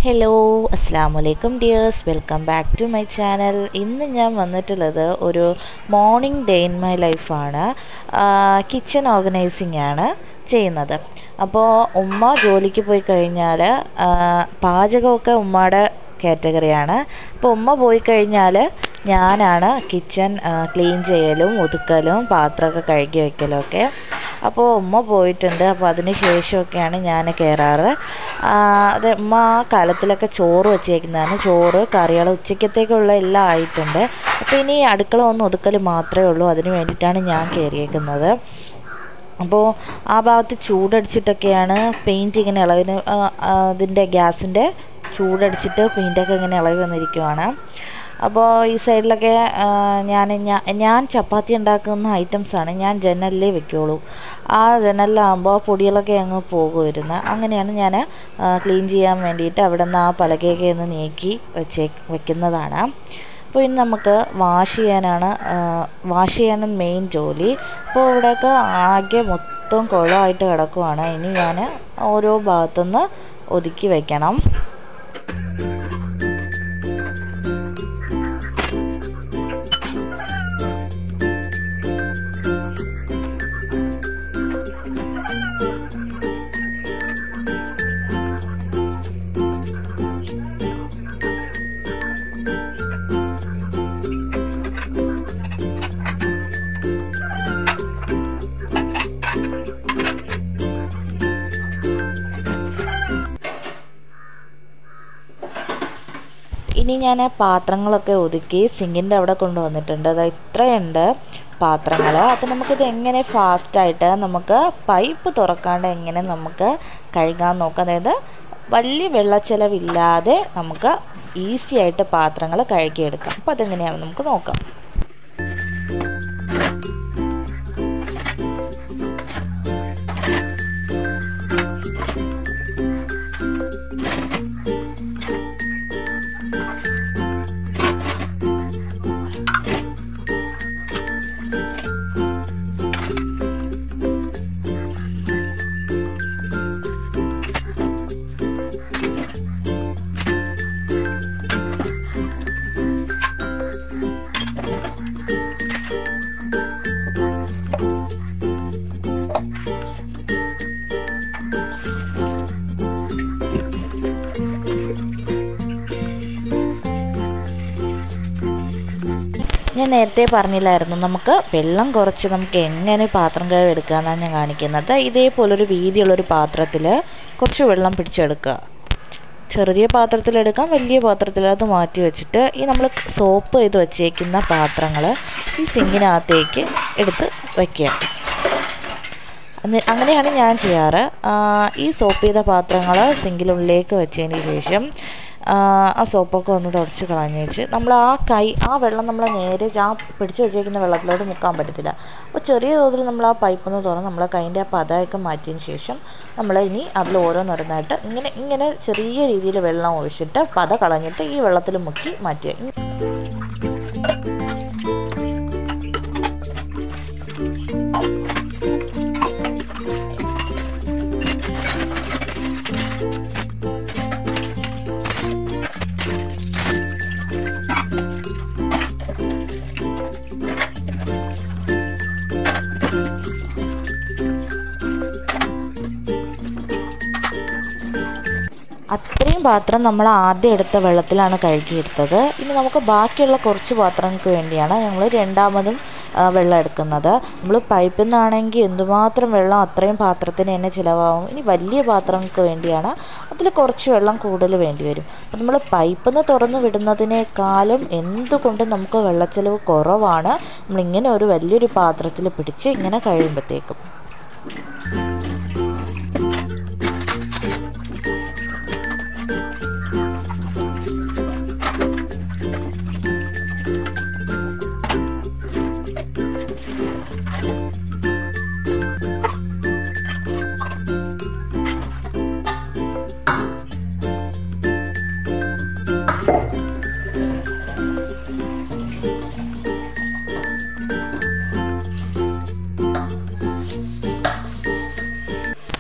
hello അസ്സാം വലൈക്കും dears welcome back to my channel ഇന്ന് ഞാൻ വന്നിട്ടുള്ളത് ഒരു മോർണിംഗ് ഡേ ഇൻ മൈ ലൈഫാണ് കിച്ചൺ ഓർഗനൈസിങ് ആണ് ചെയ്യുന്നത് അപ്പോൾ ഉമ്മ ജോലിക്ക് പോയി കഴിഞ്ഞാൽ പാചകമൊക്കെ ഉമ്മയുടെ കാറ്റഗറിയാണ് അപ്പോൾ ഉമ്മ പോയി കഴിഞ്ഞാൽ ഞാനാണ് കിച്ചൺ ക്ലീൻ ചെയ്യലും ഒതുക്കലും പാത്രമൊക്കെ കഴുകി വയ്ക്കലും ഒക്കെ അപ്പോൾ ഉമ്മ പോയിട്ടുണ്ട് അപ്പോൾ അതിന് ശേഷമൊക്കെയാണ് ഞാൻ കയറാറ് അത് ഉമ്മ ആ കാലത്തിലൊക്കെ ചോറ് വെച്ചേക്കുന്നതാണ് ചോറ് കറികൾ ഉച്ചക്കത്തേക്കുള്ള എല്ലാം ആയിട്ടുണ്ട് അപ്പോൾ ഇനി അടുക്കള ഒന്ന് ഒതുക്കൽ മാത്രമേ ഉള്ളൂ അതിന് വേണ്ടിയിട്ടാണ് ഞാൻ കയറിയേക്കുന്നത് അപ്പോൾ ആ ഭാഗത്ത് ചൂടടിച്ചിട്ടൊക്കെയാണ് പെയിൻറ്റ് ഇങ്ങനെ ഇളവിന് അതിൻ്റെ ഗ്യാസിൻ്റെ ചൂടടിച്ചിട്ട് പെയിൻറ്റൊക്കെ ഇങ്ങനെ ഇളകി വന്നിരിക്കുവാണ് അപ്പോൾ ഈ സൈഡിലൊക്കെ ഞാൻ ഞാൻ ചപ്പാത്തി ഉണ്ടാക്കുന്ന ഐറ്റംസാണ് ഞാൻ ജനലിലേ വെക്കുകയുള്ളൂ ആ ജനലിലാകുമ്പോൾ പൊടികളൊക്കെ അങ്ങ് പോകുമായിരുന്നു അങ്ങനെയാണ് ഞാൻ ക്ലീൻ ചെയ്യാൻ വേണ്ടിയിട്ട് അവിടെ നിന്ന് ആ പലകയൊക്കെ ഒന്ന് നീക്കി വെച്ചേ വെക്കുന്നതാണ് അപ്പോൾ ഇനി നമുക്ക് വാഷ് ചെയ്യാനാണ് വാഷ് ചെയ്യാനും മെയിൻ ജോലി അപ്പോൾ ഇവിടെയൊക്കെ ആകെ മൊത്തം കുളമായിട്ട് കിടക്കുവാണ് ഇനി ഞാൻ ഓരോ ഭാഗത്തുനിന്ന് ഒതുക്കി വയ്ക്കണം ഇനി ഞാൻ പാത്രങ്ങളൊക്കെ ഒതുക്കി സിങ്കിൻ്റെ അവിടെ കൊണ്ടുവന്നിട്ടുണ്ട് അത് ഇത്രയുണ്ട് പാത്രങ്ങൾ അപ്പോൾ നമുക്കിത് എങ്ങനെ ഫാസ്റ്റായിട്ട് നമുക്ക് പൈപ്പ് തുറക്കാണ്ട് എങ്ങനെ നമുക്ക് കഴുകാൻ നോക്കാം അതായത് വലിയ വെള്ളച്ചെലവില്ലാതെ നമുക്ക് ഈസി ആയിട്ട് പാത്രങ്ങൾ കഴുകിയെടുക്കാം അപ്പോൾ അതെങ്ങനെയാണെന്ന് നമുക്ക് നോക്കാം ഞാൻ നേരത്തെ പറഞ്ഞില്ലായിരുന്നു നമുക്ക് വെള്ളം കുറച്ച് നമുക്ക് എങ്ങനെ പാത്രം കഴുകി എടുക്കാമെന്നാണ് ഞാൻ കാണിക്കുന്നത് ഇതേപോലൊരു വീതിയുള്ളൊരു പാത്രത്തിൽ കുറച്ച് വെള്ളം പിടിച്ചെടുക്കുക ചെറിയ പാത്രത്തിലെടുക്കാം വലിയ പാത്രത്തിൽ അത് മാറ്റി വെച്ചിട്ട് ഈ നമ്മൾ സോപ്പ് ചെയ്ത് വച്ചേക്കുന്ന പാത്രങ്ങൾ ഈ സിങ്കിനകത്തേക്ക് എടുത്ത് വയ്ക്കുക അങ്ങനെയാണ് ഞാൻ ചെയ്യാറ് ഈ സോപ്പ് ചെയ്ത പാത്രങ്ങൾ സിങ്കിനുള്ളിലേക്ക് വെച്ചതിന് ശേഷം ആ സോപ്പൊക്കെ ഒന്ന് തുടച്ച് കളഞ്ഞേച്ച് നമ്മൾ ആ കൈ ആ വെള്ളം നമ്മൾ നേരെ ആ പിടിച്ച് വെച്ചേക്കുന്ന വെള്ളത്തിലോട്ട് മുക്കാൻ പറ്റത്തില്ല അപ്പോൾ ചെറിയ തോതിൽ നമ്മൾ ആ പൈപ്പിൽ നിന്ന് തുറന്ന് നമ്മൾ കൈൻ്റെ ആ പതയൊക്കെ മാറ്റിയതിന് ശേഷം നമ്മൾ ഇനി അതിൽ ഓരോന്നോരോന്നായിട്ട് ഇങ്ങനെ ഇങ്ങനെ ചെറിയ രീതിയിൽ വെള്ളം ഒഴിച്ചിട്ട് പത കളഞ്ഞിട്ട് ഈ വെള്ളത്തിൽ മുക്കി മാറ്റുക അത്രയും പാത്രം നമ്മൾ ആദ്യം എടുത്ത വെള്ളത്തിലാണ് കഴുകിയെടുത്തത് ഇനി നമുക്ക് ബാക്കിയുള്ള കുറച്ച് പാത്രങ്ങൾക്ക് വേണ്ടിയാണ് ഞങ്ങൾ രണ്ടാമതും വെള്ളം എടുക്കുന്നത് നമ്മൾ പൈപ്പിൽ നിന്നാണെങ്കിൽ എന്തുമാത്രം വെള്ളം അത്രയും പാത്രത്തിന് തന്നെ ചിലവാകും ഇനി വലിയ പാത്രങ്ങൾക്ക് വേണ്ടിയാണ് അതിൽ കുറച്ച് വെള്ളം കൂടുതൽ വേണ്ടി വരും അപ്പോൾ നമ്മൾ പൈപ്പിൽ നിന്ന് തുറന്ന് വിടുന്നതിനേക്കാളും എന്തുകൊണ്ടും നമുക്ക് വെള്ളച്ചെലവ് കുറവാണ് നമ്മളിങ്ങനെ ഒരു വലിയൊരു പാത്രത്തിൽ പിടിച്ച് ഇങ്ങനെ കഴിയുമ്പോഴത്തേക്കും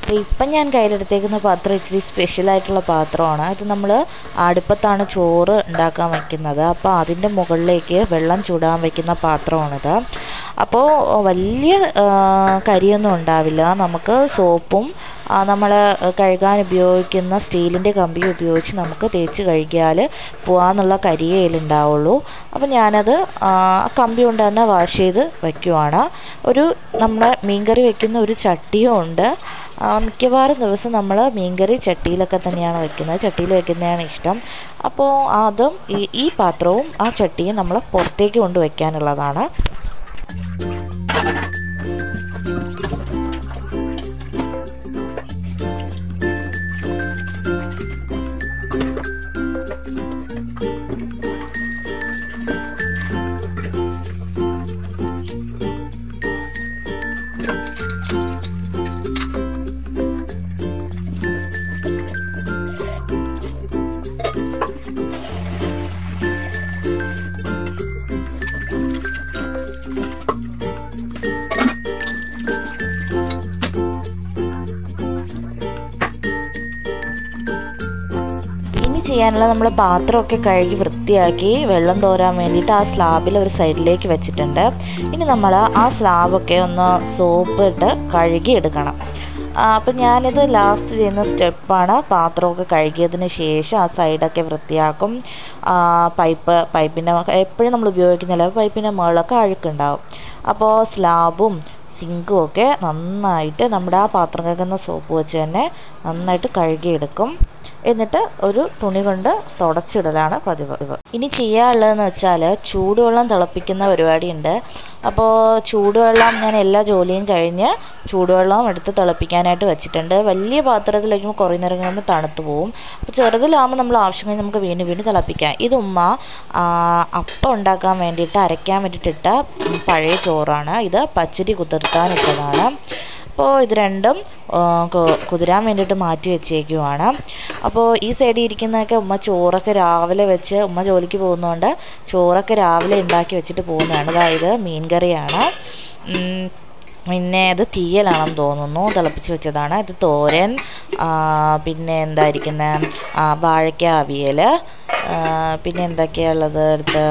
ഇപ്പം ഞാൻ കയ്യിലെടുത്തേക്കുന്ന പാത്രം ഇച്ചിരി സ്പെഷ്യലായിട്ടുള്ള പാത്രമാണ് ഇത് നമ്മൾ അടുപ്പത്താണ് ചോറ് ഉണ്ടാക്കാൻ വയ്ക്കുന്നത് അപ്പോൾ അതിൻ്റെ മുകളിലേക്ക് വെള്ളം ചൂടാൻ വയ്ക്കുന്ന പാത്രമാണിത് അപ്പോൾ വലിയ കരിയൊന്നും ഉണ്ടാവില്ല നമുക്ക് സോപ്പും നമ്മൾ കഴുകാൻ ഉപയോഗിക്കുന്ന സ്റ്റീലിൻ്റെ കമ്പി ഉപയോഗിച്ച് നമുക്ക് തേച്ച് കഴുകിയാൽ പോകാന്നുള്ള കരിയേ ഇതിലുണ്ടാവുള്ളൂ അപ്പോൾ ഞാനത് കമ്പി കൊണ്ട് തന്നെ വാഷ് ചെയ്ത് വയ്ക്കുവാണ് ഒരു നമ്മുടെ മീൻകറി വെക്കുന്ന ഒരു ചട്ടിയും ഉണ്ട് മിക്കവാറും ദിവസം നമ്മൾ മീൻകറി ചട്ടിയിലൊക്കെ തന്നെയാണ് വെക്കുന്നത് ചട്ടിയിൽ വെക്കുന്നതാണ് ഇഷ്ടം അപ്പോൾ അതും ഈ ഈ പാത്രവും ആ ചട്ടിയും നമ്മൾ പുറത്തേക്ക് കൊണ്ട് വയ്ക്കാനുള്ളതാണ് ചെയ്യാനുള്ള നമ്മൾ പാത്രമൊക്കെ കഴുകി വൃത്തിയാക്കി വെള്ളം തോരാൻ വേണ്ടിയിട്ട് ആ സ്ലാബിൽ ഒരു സൈഡിലേക്ക് വെച്ചിട്ടുണ്ട് ഇനി നമ്മൾ ആ സ്ലാബൊക്കെ ഒന്ന് സോപ്പ് ഇട്ട് കഴുകി എടുക്കണം അപ്പം ഞാനിത് ലാസ്റ്റ് ചെയ്യുന്ന സ്റ്റെപ്പാണ് പാത്രമൊക്കെ കഴുകിയതിന് ശേഷം ആ സൈഡൊക്കെ വൃത്തിയാക്കും പൈപ്പ് പൈപ്പിൻ്റെ എപ്പോഴും നമ്മൾ ഉപയോഗിക്കുന്നില്ല പൈപ്പിൻ്റെ മുകളിലൊക്കെ അഴുക്കുണ്ടാവും അപ്പോൾ സ്ലാബും സിങ്കും ഒക്കെ നന്നായിട്ട് നമ്മുടെ ആ പാത്രം കഴുകുന്ന സോപ്പ് വെച്ച് തന്നെ നന്നായിട്ട് കഴുകിയെടുക്കും എന്നിട്ട് ഒരു തുണി കൊണ്ട് തുടച്ചിടലാണ് പതിവ് ഇനി ചെയ്യാനുള്ളതെന്ന് വെച്ചാൽ ചൂടുവെള്ളം തിളപ്പിക്കുന്ന പരിപാടിയുണ്ട് അപ്പോൾ ചൂടുവെള്ളം ഞാൻ എല്ലാ ജോലിയും കഴിഞ്ഞ് ചൂടുവെള്ളം എടുത്ത് തിളപ്പിക്കാനായിട്ട് വെച്ചിട്ടുണ്ട് വലിയ പാത്രത്തിൽ വയ്ക്കുമ്പോൾ കുറേ നേരം കഴിയുമ്പോൾ തണുത്ത് പോവും അപ്പോൾ ചെറുതിലാകുമ്പോൾ നമ്മൾ ആവശ്യം കഴിഞ്ഞ് നമുക്ക് വീണ്ടും വീണ്ടും തിളപ്പിക്കാം ഇത് ഉമ്മ അപ്പം ഉണ്ടാക്കാൻ വേണ്ടിയിട്ട് അരയ്ക്കാൻ വേണ്ടിയിട്ടിട്ട പഴയ ചോറാണ് ഇത് പച്ചരി കുതിർത്താനിട്ടതാണ് അപ്പോൾ ഇത് രണ്ടും കുതിരാൻ വേണ്ടിയിട്ട് മാറ്റി വെച്ചേക്കുവാണ് അപ്പോൾ ഈ സൈഡിൽ ഇരിക്കുന്നതൊക്കെ ഉമ്മ ചോറൊക്കെ രാവിലെ വെച്ച് ഉമ്മ ജോലിക്ക് പോകുന്നതുകൊണ്ട് ചോറൊക്കെ രാവിലെ ഉണ്ടാക്കി വെച്ചിട്ട് പോകുന്നതാണ് അതായത് മീൻ കറിയാണ് പിന്നെ ഇത് തീയലാണെന്ന് തോന്നുന്നു തിളപ്പിച്ച് വെച്ചതാണ് ഇത് തോരൻ പിന്നെ എന്തായിരിക്കുന്നത് വാഴയ്ക്ക അവിയൽ പിന്നെ എന്തൊക്കെയാണ് ഉള്ളത് അടുത്ത്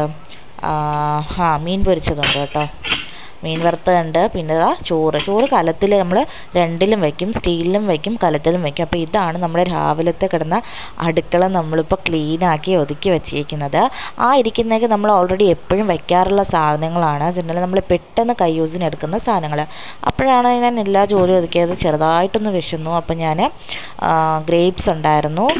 ആ മീൻ പൊരിച്ചതുണ്ട് കേട്ടോ മീൻ വറുത്തതുണ്ട് പിന്നെ ഇതാ ചോറ് ചോറ് കലത്തിൽ നമ്മൾ രണ്ടിലും വെക്കും സ്റ്റീലിലും വെക്കും കലത്തിലും വെക്കും അപ്പോൾ ഇതാണ് നമ്മുടെ രാവിലത്തെ കിടന്ന അടുക്കള നമ്മളിപ്പോൾ ക്ലീനാക്കി ഒതുക്കി വെച്ചിരിക്കുന്നത് ആ ഇരിക്കുന്നതൊക്കെ നമ്മൾ ഓൾറെഡി എപ്പോഴും വെക്കാറുള്ള സാധനങ്ങളാണ് ജനറലി നമ്മൾ പെട്ടെന്ന് കൈ യൂസിന് എടുക്കുന്ന സാധനങ്ങൾ അപ്പോഴാണ് ഞാൻ എല്ലാ ജോലിയും ഒതുക്കിയത് ചെറുതായിട്ടൊന്ന് വിശന്നു അപ്പോൾ ഞാൻ ഗ്രേപ്സ് ഉണ്ടായിരുന്നു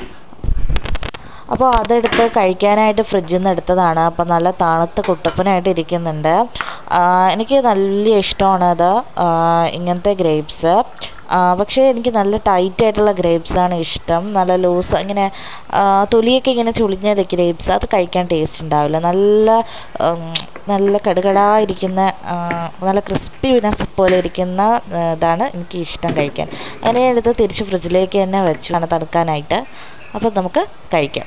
അപ്പോൾ അതെടുത്ത് കഴിക്കാനായിട്ട് ഫ്രിഡ്ജിൽ നിന്ന് എടുത്തതാണ് അപ്പോൾ നല്ല തണുത്ത കുട്ടപ്പനായിട്ട് ഇരിക്കുന്നുണ്ട് എനിക്ക് നല്ല ഇഷ്ടമാണ് അത് ഇങ്ങനത്തെ ഗ്രേപ്സ് പക്ഷേ എനിക്ക് നല്ല ടൈറ്റ് ആയിട്ടുള്ള ഗ്രേപ്സാണ് ഇഷ്ടം നല്ല ലൂസ് ഇങ്ങനെ തൊലിയൊക്കെ ഇങ്ങനെ ചുളിഞ്ഞ ഗ്രേപ്സ് അത് കഴിക്കാൻ ടേസ്റ്റ് ഉണ്ടാവില്ല നല്ല നല്ല കടുകടാ ഇരിക്കുന്ന നല്ല ക്രിസ്പിനെസ് പോലെ ഇരിക്കുന്ന ഇതാണ് എനിക്ക് ഇഷ്ടം കഴിക്കാൻ അങ്ങനെ ഞാൻ എടുത്ത് തിരിച്ച് ഫ്രിഡ്ജിലേക്ക് തന്നെ വെച്ചു തണുക്കാനായിട്ട് അപ്പോൾ നമുക്ക് കഴിക്കാം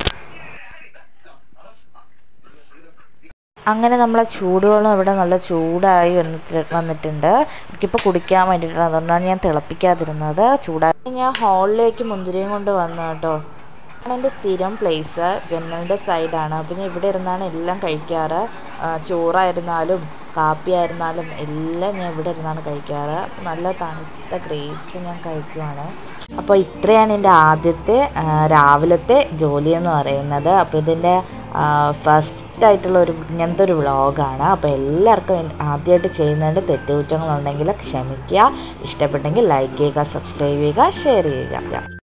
അങ്ങനെ നമ്മളെ ചൂടുവെള്ളം ഇവിടെ നല്ല ചൂടായി വന്നിട്ട് വന്നിട്ടുണ്ട് എനിക്കിപ്പോൾ കുടിക്കാൻ വേണ്ടിയിട്ടാണ് അതുകൊണ്ടാണ് ഞാൻ തിളപ്പിക്കാതിരുന്നത് ചൂടായി ഞാൻ ഹാളിലേക്ക് മുന്തിരിയും കൊണ്ട് വന്നു കേട്ടോ എൻ്റെ സ്ഥിരം പ്ലേസ് ജനലിൻ്റെ സൈഡാണ് പിന്നെ ഇവിടെ ഇരുന്നാണ് എല്ലാം കഴിക്കാറ് ചോറായിരുന്നാലും കാപ്പി ആയിരുന്നാലും എല്ലാം ഞാൻ ഇവിടെ ഇരുന്നാണ് കഴിക്കാറ് നല്ല തണുത്ത ഗ്രേപ്സ് ഞാൻ കഴിക്കുവാണ് അപ്പോൾ ഇത്രയാണ് എൻ്റെ ആദ്യത്തെ രാവിലത്തെ ജോലി എന്ന് പറയുന്നത് അപ്പോൾ ഇതിൻ്റെ ഫസ്റ്റ് ആയിട്ടുള്ള ഒരു ഇങ്ങനത്തെ ഒരു വ്ളോഗാണ് അപ്പോൾ എല്ലാവർക്കും ആദ്യമായിട്ട് ചെയ്യുന്നതിൻ്റെ തെറ്റുകുറ്റങ്ങളുണ്ടെങ്കിൽ ക്ഷമിക്കുക ഇഷ്ടപ്പെട്ടെങ്കിൽ ലൈക്ക് ചെയ്യുക സബ്സ്ക്രൈബ് ചെയ്യുക ഷെയർ ചെയ്യുക